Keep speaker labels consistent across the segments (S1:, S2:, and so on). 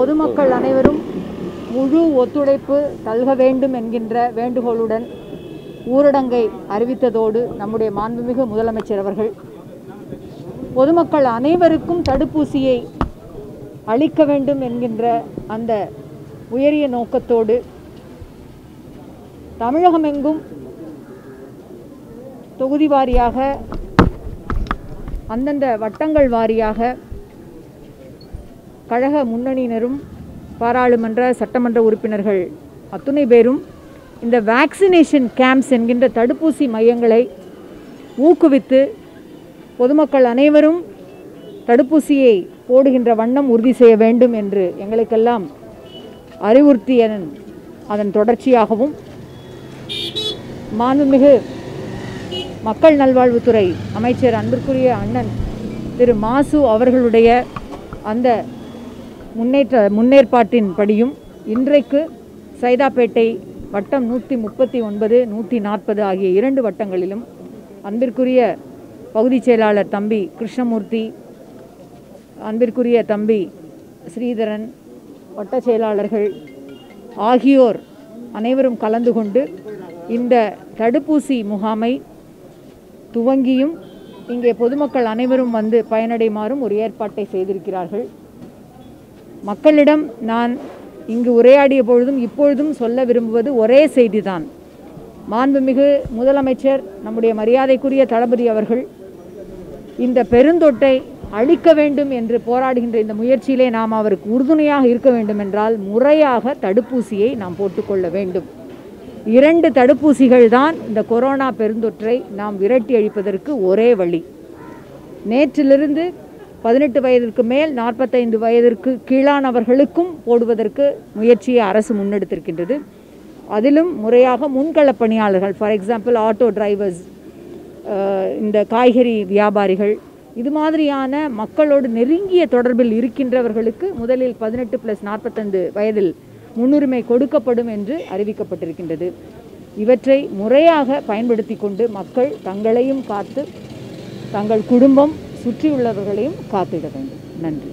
S1: பொதுமக்கள் அனைவரும் முழு ஒத்துழைப்பு தல்க வேண்டும் என்கின்ற வேண்டுகோளுடன் ஊரடங்கை அறிவித்ததோடு நம்முடைய மாண்புமிகு முதலமைச்சர் அவர்கள் பொதுமக்கள் அனைவருக்கும் தடுப்பூசியை அளிக்க வேண்டும் என்கின்ற அந்த உயரிய நோக்கத்தோடு தமிழகமெங்கும் தொகுதி வாரியாக அந்தந்த வட்டங்கள் வாரியாக கழக முன்னணியினரும் பாராளுமன்ற சட்டமன்ற உறுப்பினர்கள் அத்துணை பேரும் இந்த வேக்சினேஷன் கேம்ப்ஸ் என்கின்ற தடுப்பூசி மையங்களை ஊக்குவித்து பொதுமக்கள் அனைவரும் தடுப்பூசியை போடுகின்ற வண்ணம் உறுதி செய்ய வேண்டும் என்று எங்களுக்கெல்லாம் அறிவுறுத்தியதன் அதன் தொடர்ச்சியாகவும் மாண்புமிகு மக்கள் நல்வாழ்வுத்துறை அமைச்சர் அன்பிற்குரிய அண்ணன் திரு மாசு அவர்களுடைய அந்த முன்னேற்ற முன்னேற்பாட்டின்படியும் இன்றைக்கு சைதாப்பேட்டை வட்டம் நூற்றி முப்பத்தி ஒன்பது நூற்றி நாற்பது ஆகிய இரண்டு வட்டங்களிலும் அன்பிற்குரிய பகுதிச் செயலாளர் தம்பி கிருஷ்ணமூர்த்தி அன்பிற்குரிய தம்பி ஸ்ரீதரன் வட்ட செயலாளர்கள் ஆகியோர் அனைவரும் கலந்து கொண்டு இந்த தடுப்பூசி முகாமை துவங்கியும் இங்கே பொதுமக்கள் அனைவரும் வந்து பயனடைமாறும் ஒரு ஏற்பாட்டை செய்திருக்கிறார்கள் மக்களிடம் நான் இங்கு உரையாடிய பொழுதும் இப்பொழுதும் சொல்ல விரும்புவது ஒரே செய்திதான் மாண்புமிகு முதலமைச்சர் நம்முடைய மரியாதைக்குரிய தளபதி அவர்கள் இந்த பெருந்தொட்டை அழிக்க வேண்டும் என்று போராடுகின்ற இந்த முயற்சியிலே நாம் அவருக்கு உறுதுணையாக இருக்க வேண்டும் என்றால் முறையாக தடுப்பூசியை நாம் போட்டுக்கொள்ள வேண்டும் இரண்டு தடுப்பூசிகள் தான் இந்த கொரோனா பெருந்தொற்றை நாம் விரட்டி அழிப்பதற்கு ஒரே வழி நேற்றிலிருந்து பதினெட்டு வயதிற்கு மேல் நாற்பத்தைந்து வயதிற்கு கீழானவர்களுக்கும் போடுவதற்கு முயற்சியை அரசு முன்னெடுத்திருக்கின்றது அதிலும் முறையாக முன்களப் பணியாளர்கள் ஃபார் எக்ஸாம்பிள் ஆட்டோ டிரைவர்ஸ் இந்த காய்கறி வியாபாரிகள் இது மாதிரியான மக்களோடு நெருங்கிய தொடர்பில் இருக்கின்றவர்களுக்கு முதலில் பதினெட்டு ப்ளஸ் நாற்பத்தைந்து வயதில் முன்னுரிமை கொடுக்கப்படும் என்று அறிவிக்கப்பட்டிருக்கின்றது இவற்றை முறையாக பயன்படுத்தி கொண்டு மக்கள் தங்களையும் காத்து தங்கள் குடும்பம் சுற்றியுள்ளவர்களையும் காத்திட வேண்டும் நன்றி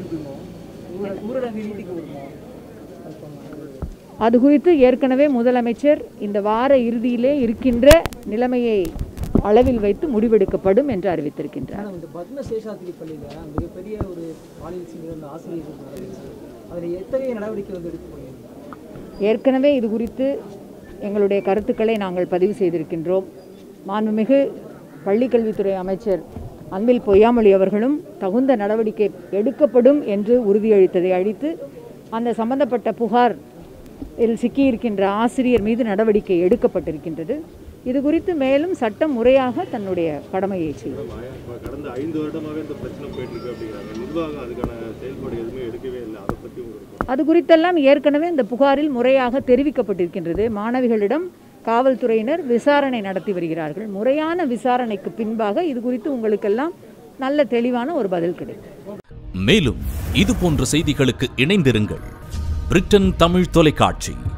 S1: அது குறித்து ஏற்கனவே முதலமைச்சர் இந்த வார இறுதியிலே இருக்கின்ற நிலைமையை அளவில் வைத்து முடிவெடுக்கப்படும் என்று அறிவித்திருக்கின்றார்
S2: ஆனால் இந்த பத்ம சேஷாத்திரி பள்ளியில் மிகப்பெரிய ஒரு பாலியல் சீனியர் அந்த ஆசிரியர்கள் நடந்துச்சு அதில் எத்தகைய நடவடிக்கை வந்து எடுக்க முடியும்
S1: ஏற்கனவே இது குறித்து எங்களுடைய கருத்துக்களை நாங்கள் பதிவு செய்திருக்கின்றோம் மாண்புமிகு பள்ளிக்கல்வித்துறை அமைச்சர் அன்பில் பொய்யாமொழி அவர்களும் தகுந்த நடவடிக்கை எடுக்கப்படும் என்று உறுதியளித்ததை அழித்து அந்த சம்பந்தப்பட்ட புகார் இல் சிக்கியிருக்கின்ற ஆசிரியர் மீது நடவடிக்கை எடுக்கப்பட்டிருக்கின்றது இது குறித்து மேலும் சட்டம் முறையாக தன்னுடைய கடமையை செய்யும்
S3: இப்ப கடந்த ஐந்து வருடமாவே இந்த பிரச்சனை போயிட்டு இருக்கு அப்படிங்கிறாங்க நிர்வாகம் அதுக்கான செயல்பாடு எதுவுமே எடுக்கவே இல்லை அதை பத்தி உங்களுக்கு
S1: அது குறித்தெல்லாம் ஏற்கனவே இந்த புகாரில் முறையாக தெரிவிக்கப்பட்டிருக்கின்றது மாணவிகளிடம் காவல்துறையினர் விசாரணை நடத்தி வருகிறார்கள் முறையான விசாரணைக்கு பின்பாக இது குறித்து உங்களுக்கெல்லாம் நல்ல தெளிவான ஒரு பதில் கிடைக்கும்
S4: மேலும் இது போன்ற செய்திகளுக்கு இணைந்திருங்கள் பிரிட்டன் தமிழ் தொலைக்காட்சி